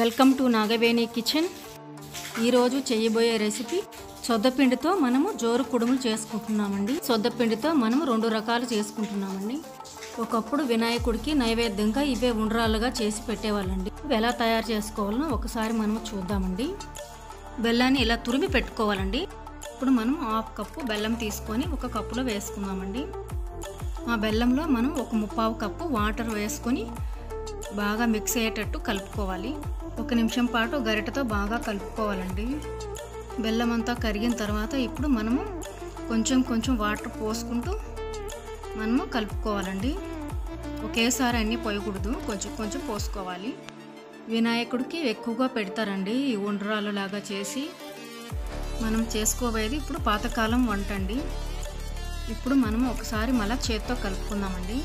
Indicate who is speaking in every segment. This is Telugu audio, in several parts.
Speaker 1: వెల్కమ్ టు నాగవేణి కిచెన్ ఈరోజు చేయబోయే రెసిపీ సొద్దపిండితో మనము జోరు కుడుములు చేసుకుంటున్నామండి సొద్దపిండితో మనము రెండు రకాలు చేసుకుంటున్నామండి ఒకప్పుడు వినాయకుడికి నైవేద్యంగా ఇవే ఉండ్రాలుగా చేసి పెట్టేవాళ్ళండి ఇవి ఎలా తయారు చేసుకోవాలో ఒకసారి మనము చూద్దామండి బెల్లాన్ని ఇలా తురిమి పెట్టుకోవాలండి ఇప్పుడు మనం హాఫ్ కప్పు బెల్లం తీసుకొని ఒక కప్పులో వేసుకుందామండి ఆ బెల్లంలో మనం ఒక ముప్పావు కప్పు వాటర్ వేసుకొని బాగా మిక్స్ అయ్యేటట్టు కలుపుకోవాలి ఒక నిమిషం పాటు గరిటతో బాగా కలుపుకోవాలండి బెల్లం అంతా కరిగిన తర్వాత ఇప్పుడు మనము కొంచెం కొంచెం వాటర్ పోసుకుంటూ మనము కలుపుకోవాలండి ఒకేసారి అన్నీ పోయకూడదు కొంచెం కొంచెం పోసుకోవాలి వినాయకుడికి ఎక్కువగా పెడతారండి ఈ ఉండ్రాలు లాగా చేసి మనం చేసుకోబోయేది ఇప్పుడు పాతకాలం వంట అండి ఇప్పుడు మనం ఒకసారి మళ్ళీ చేత్తో కలుపుకుందామండి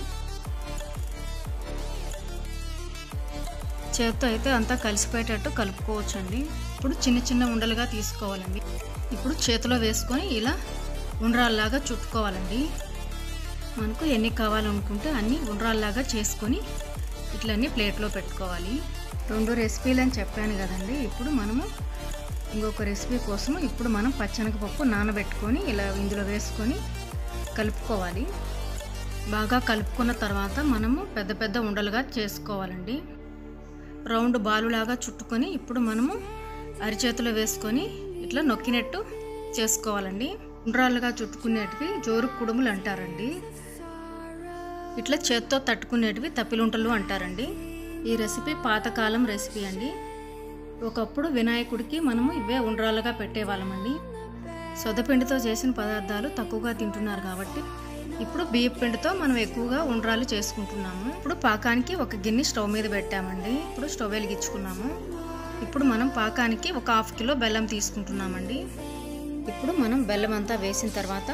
Speaker 1: చేత్తో అయితే అంతా కలిసిపోయేటట్టు కలుపుకోవచ్చండి ఇప్పుడు చిన్న చిన్న ఉండలుగా తీసుకోవాలండి ఇప్పుడు చేతిలో వేసుకొని ఇలా ఉండ్రాల్లాగా చుట్టుకోవాలండి మనకు ఎన్ని కావాలనుకుంటే అన్ని ఉండ్రాల్లాగా చేసుకొని ఇట్లన్నీ ప్లేట్లో పెట్టుకోవాలి రెండు రెసిపీలు అని చెప్పాను కదండి ఇప్పుడు మనము ఇంకొక రెసిపీ కోసం ఇప్పుడు మనం పచ్చనగపప్పు నానబెట్టుకొని ఇలా ఇందులో వేసుకొని కలుపుకోవాలి బాగా కలుపుకున్న తర్వాత మనము పెద్ద పెద్ద ఉండలుగా చేసుకోవాలండి రౌండ్ బాలులాగా చుట్టుకొని ఇప్పుడు మనము అరిచేతిలో వేసుకొని ఇట్లా నొక్కినట్టు చేసుకోవాలండి ఉండ్రాలుగా చుట్టుకునేటివి జోరు కుడుములు అంటారండి ఇట్లా చేత్తో తట్టుకునేటివి తప్పిలుంటలు అంటారండి ఈ రెసిపీ పాతకాలం రెసిపీ అండి ఒకప్పుడు వినాయకుడికి మనము ఇవే ఉండ్రాలుగా పెట్టేవాళ్ళమండి సొదపిండితో చేసిన పదార్థాలు తక్కువగా తింటున్నారు కాబట్టి ఇప్పుడు బియ్యం పిండితో మనం ఎక్కువగా ఉండ్రాలు చేసుకుంటున్నాము ఇప్పుడు పాకానికి ఒక గిన్నె స్టవ్ మీద పెట్టామండి ఇప్పుడు స్టవ్ వెలిగించుకున్నాము ఇప్పుడు మనం పాకానికి ఒక హాఫ్ కిలో బెల్లం తీసుకుంటున్నామండి ఇప్పుడు మనం బెల్లం అంతా వేసిన తర్వాత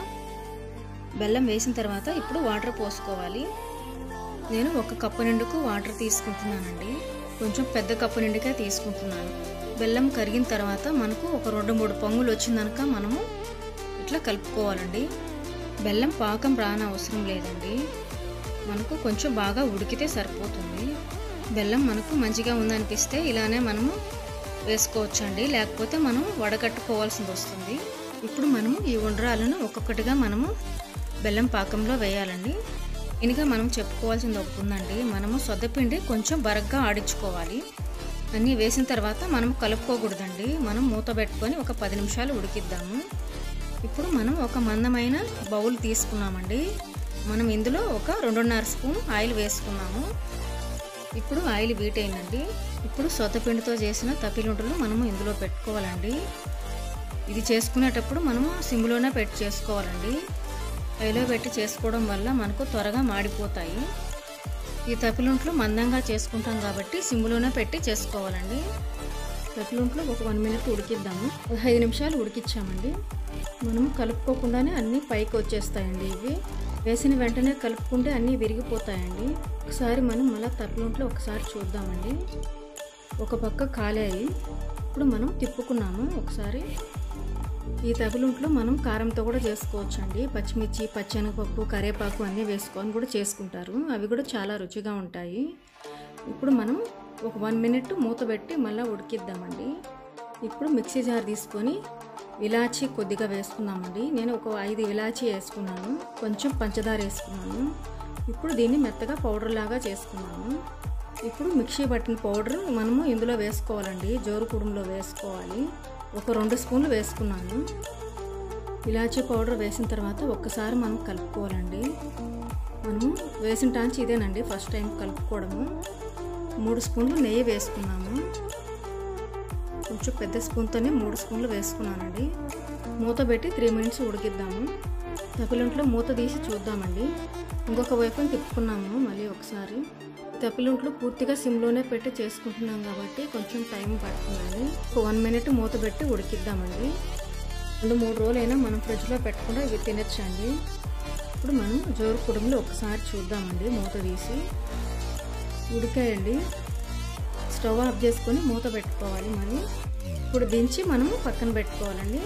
Speaker 1: బెల్లం వేసిన తర్వాత ఇప్పుడు వాటర్ పోసుకోవాలి నేను ఒక కప్పు నిండుకు వాటర్ తీసుకుంటున్నానండి కొంచెం పెద్ద కప్పు నిండుగా తీసుకుంటున్నాను బెల్లం కరిగిన తర్వాత మనకు ఒక రెండు మూడు పొంగులు వచ్చిందనక మనము ఇట్లా కలుపుకోవాలండి బెల్లం పాకం రాన అవసరం లేదండి మనకు కొంచెం బాగా ఉడికితే సరిపోతుంది బెల్లం మనకు మంచిగా ఉందనిపిస్తే ఇలానే మనము వేసుకోవచ్చండి లేకపోతే మనం వడగట్టుకోవాల్సింది వస్తుంది ఇప్పుడు మనము ఈ ఉండ్రాలను ఒక్కొక్కటిగా మనము బెల్లం పాకంలో వేయాలండి ఇనిగా మనం చెప్పుకోవాల్సింది ఒకటి ఉందండి మనము సొద్దపిండి కొంచెం బరగ్గా ఆడించుకోవాలి అన్నీ వేసిన తర్వాత మనం కలుపుకోకూడదండి మనం మూత పెట్టుకొని ఒక పది నిమిషాలు ఉడికిద్దాము ఇప్పుడు మనం ఒక మందమైన బౌల్ తీసుకున్నామండి మనం ఇందులో ఒక రెండున్నర స్పూన్ ఆయిల్ వేసుకున్నాము ఇప్పుడు ఆయిల్ వీట్ అయిందండి ఇప్పుడు సొద్దపిండితో చేసిన తప్పిలుంటలు మనము ఇందులో పెట్టుకోవాలండి ఇది చేసుకునేటప్పుడు మనము సిమ్లోనే పెట్టి చేసుకోవాలండి హైలో పెట్టి చేసుకోవడం వల్ల మనకు త్వరగా మాడిపోతాయి ఈ తప్పిలుంట్లు మందంగా చేసుకుంటాం కాబట్టి సిమ్లోనే పెట్టి చేసుకోవాలండి తప్పిలుంట్లు ఒక వన్ మినిట్ ఉడికిద్దాము పదహైదు నిమిషాలు ఉడికిచ్చామండి మనము కలుపుకోకుండానే అన్నీ పైకి వచ్చేస్తాయండి ఇవి వేసిన వెంటనే కలుపుకుంటే అన్నీ విరిగిపోతాయండి ఒకసారి మనం మళ్ళీ తప్పిలుంట్లో ఒకసారి చూద్దామండి ఒక పక్క కాలాయి ఇప్పుడు మనం తిప్పుకున్నాము ఒకసారి ఈ తగులుంట్లో మనం కారంతో కూడా చేసుకోవచ్చు అండి పచ్చిమిర్చి పచ్చెనగపప్పు కరేపాకు అన్నీ వేసుకొని కూడా చేసుకుంటారు అవి కూడా చాలా రుచిగా ఉంటాయి ఇప్పుడు మనం ఒక వన్ మినిట్ మూత పెట్టి మళ్ళీ ఉడికిద్దామండి ఇప్పుడు మిక్సీ జార్ తీసుకొని ఇలాచీ కొద్దిగా వేసుకున్నామండి నేను ఒక ఐదు ఇలాచీ వేసుకున్నాను కొంచెం పంచదార వేసుకున్నాను ఇప్పుడు దీన్ని మెత్తగా పౌడర్ లాగా చేసుకున్నాను ఇప్పుడు మిక్సీ పట్టిన పౌడర్ మనము ఇందులో వేసుకోవాలండి జోరు కుడుములో వేసుకోవాలి ఒక రెండు స్పూన్లు వేసుకున్నాను ఇలాచీ పౌడర్ వేసిన తర్వాత ఒక్కసారి మనం కలుపుకోవాలండి మనము వేసిన టాంచి ఇదేనండి ఫస్ట్ టైం కలుపుకోవడము మూడు స్పూన్లు నెయ్యి వేసుకున్నాము కొంచెం పెద్ద స్పూన్తోనే మూడు స్పూన్లు వేసుకున్నానండి మూత పెట్టి త్రీ మినిట్స్ ఉడికిద్దాము తప్పిలుంట్లో మూత తీసి చూద్దామండి ఇంకొక వైపుని తిప్పుకున్నాము మళ్ళీ ఒకసారి తప్పిలుంట్లు పూర్తిగా సిమ్లోనే పెట్టి చేసుకుంటున్నాం కాబట్టి కొంచెం టైం పడుతుందండి ఒక వన్ మినిట్ మూత పెట్టి ఉడికిద్దామండి రెండు మూడు రోజులైనా మనం ఫ్రిడ్జ్లో పెట్టకుండా ఇవి తినచ్చండి ఇప్పుడు మనం జోరు కుడుములు ఒకసారి చూద్దామండి మూత తీసి ఉడికాయండి స్టవ్ ఆఫ్ చేసుకొని మూత పెట్టుకోవాలి మరి ఇప్పుడు దించి మనము పక్కన పెట్టుకోవాలండి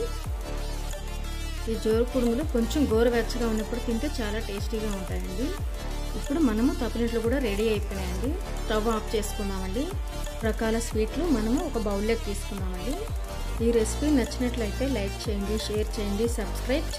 Speaker 1: ఈ జోరు కుడుములు కొంచెం గోరువెచ్చగా ఉన్నప్పుడు తింటే చాలా టేస్టీగా ఉంటాయండి ఇప్పుడు మనము తప్పినట్లు కూడా రెడీ అయిపోయాయండి స్టవ్ ఆఫ్ చేసుకుందామండి రకాల స్వీట్లు మనము ఒక బౌల్లోకి తీసుకుందామండి ఈ రెసిపీ నచ్చినట్లయితే లైక్ చేయండి షేర్ చేయండి సబ్స్క్రైబ్